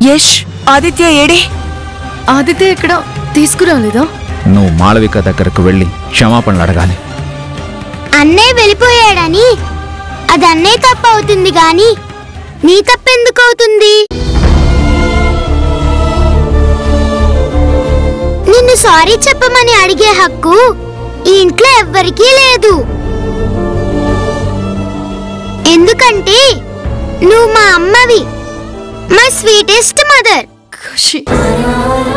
యష్ ఆదిత్య ఏడే ఆదిత్య ఇక్కడ తీసుకురాలేదా నువ్వు మాళవిక దగ్గరకు వెళ్ళి క్షమాపణలు అడగాలి అన్నయ్య వెళ్ళిపోయాడని అది అన్నయ్య తప్పు అవుతుంది గాని నీ తప్పెందుకు అవుతుంది నిన్ను సారీ చెప్పమని అడిగే హక్కు ఈ ఇంట్లో ఎవ్వరికీ లేదు ఎందుకంటే నువ్వు మా అమ్మవి మై స్వీటెస్ట్ మదర్ ఖుషి